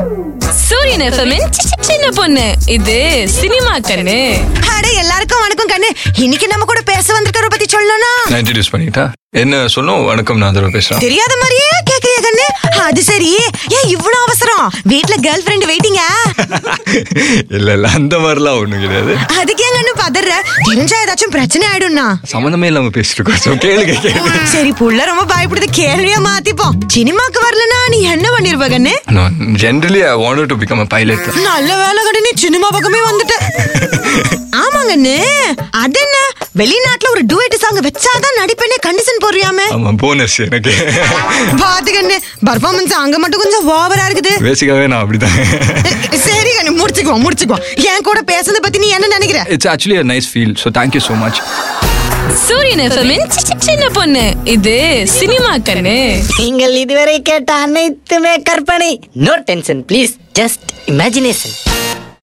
சூரியன் எஃப்எம்மின் சின்ன பொண்ணு இது சினிமா கண்ணு அட எல்லாருக்கும் வணக்கம் கண்ணு இன்னைக்கு நம்ம கூட பேச வந்திருக்கிறவரை பத்தி சொல்லணும்னா நான் இன்ட்ரடியூஸ் பண்ணிட்டா என்ன சொல்லும் வணக்கம் நான் தடவை பேசுறேன் தெரியாத மாதிரியே கேக்குறியா கண்ணு அது சரி ஏன் இவ்வளவு அவசரம் வீட்ல கேர்ள் ஃபிரெண்ட் வெயிட்டிங்கா இல்ல இல்ல அந்த மாதிரிலாம் ஒண்ணும் கிடையாது அதுக்கு ஏன் கண்ணு பதற தெரிஞ்சா ஏதாச்சும் பிரச்சனை ஆயிடும்னா சம்மந்தமே இல்லாம பேசிட்டு இருக்கோம் So, கேளுங்க கேளுங்க சரி புள்ள ரொம்ப பயப்படுது கேள்வியா மாத்திப்போம் சினிமாக்கு வரலனா நீ என்ன பண்ணிருப்ப கண்ணு நான் generally I wanted to become a pilot நல்ல வேலை கண்ணு நீ சினிமா பக்கமே வந்துட்ட ஆமாங்கண்ணு அது என்ன வெளிநாட்டுல ஒரு டூயட் சாங் வச்சாதான் நடிப்பேனே கண்டிஷன் போடுறியாமே ஆமா போனஸ் எனக்கு பாத்து கண்ணு பர்ஃபார்மன்ஸ் அங்க மட்டும் கொஞ்சம் ஓவரா இருக்குது பேசிக்காவே நான் அப்படிதான் சரி கண்ணு முடிச்சுக்குவோம் முடிச்சுக்குவோம் என் கூட பேசுறத பத்தி நீ என்ன நினைக்கிற it's actually a nice feel so thank you so much Suriyan எஃப்எம்மின் சின்ன பொண்ணு இது சினிமா கண்ணு நீங்கள் இதுவரை கேட்ட அனைத்துமே கற்பனை no tension please just imagination